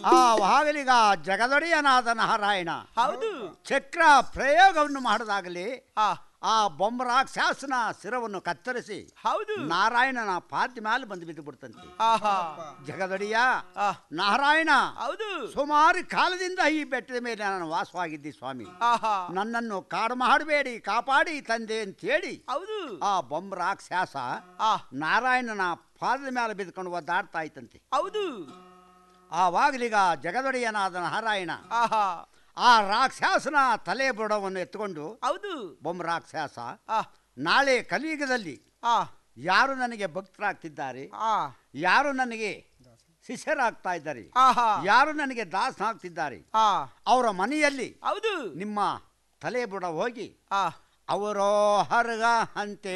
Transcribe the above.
ಆ ವಾಗಲಿಗ ಜಗದೊಡೆಯನಾದ ನಾರಾಯಣ ಹೌದು ಚಕ್ರ ಪ್ರಯೋಗವನ್ನು ಮಾಡಿದಾಗಲಿ ಆ ಆ ಬೊಂಬರಾಕ್ಷಾಸನ ಶಿರವನ್ನು ಕತ್ತರಿಸಿ ಹೌದು ನಾರಾಯಣನ ಪಾದ ಮೇಲೆ ಬಂದು ಬಿದ್ದು ಬಿಡ್ತಂತೆ ಆಹಾ ಜಗದೊಡೆಯ ಆ ನಾರಾಯಣ ಹೌದು ಸುಮಾರು ಕಾಲದಿಂದ ಈ ಬೆಟ್ಟದ ಮೇಲೆ ನಾನು ವಾಸವಾಗಿದ್ದೆ ಸ್ವಾಮಿ ಆಹಾ ನನ್ನನ್ನು ಕಾಡು ಮಾಡಬೇಡಿ ಕಾಪಾಡಿ ತಂದೆ ಅಂತೇಳಿ ಹೌದು ಆ ಬೊಂಬರಾಕ್ಷಾಸ ಆ ನಾರಾಯಣನ ಪಾದದ ಮೇಲೆ ಬಿದ್ದುಕೊಂಡು ಒದ್ದಾಡ್ತಾ ಇತ್ತಂತೆ ಹೌದು ಆವಾಗಲೀಗ ಜಗದೊಡೆಯನಾದ ನಾರಾಯಣ ಆಹಾ ಆ ರಾಕ್ಷಸನ ತಲೆ ಬುಡವನ್ನು ಎತ್ಕೊಂಡು ಹೌದು ಬೊಂಬ ರಾಕ್ಷಸ ಆ ನಾಳೆ ಕಲಿಯುಗದಲ್ಲಿ ಆ ಯಾರು ನನಗೆ ಭಕ್ತರಾಗ್ತಿದ್ದಾರೆ ಆ ಯಾರು ನನಗೆ ಶಿಷ್ಯರಾಗ್ತಾ ಇದ್ದಾರೆ ಆಹಾ ಯಾರು ನನಗೆ ದಾಸನಾಗ್ತಿದ್ದಾರೆ ಆ ಅವರ ಮನೆಯಲ್ಲಿ ಹೌದು ನಿಮ್ಮ ತಲೆ ಬುಡ ಹೋಗಿ ಆ ಅವರೋ ಹರ್ಗ ಅಂತೆ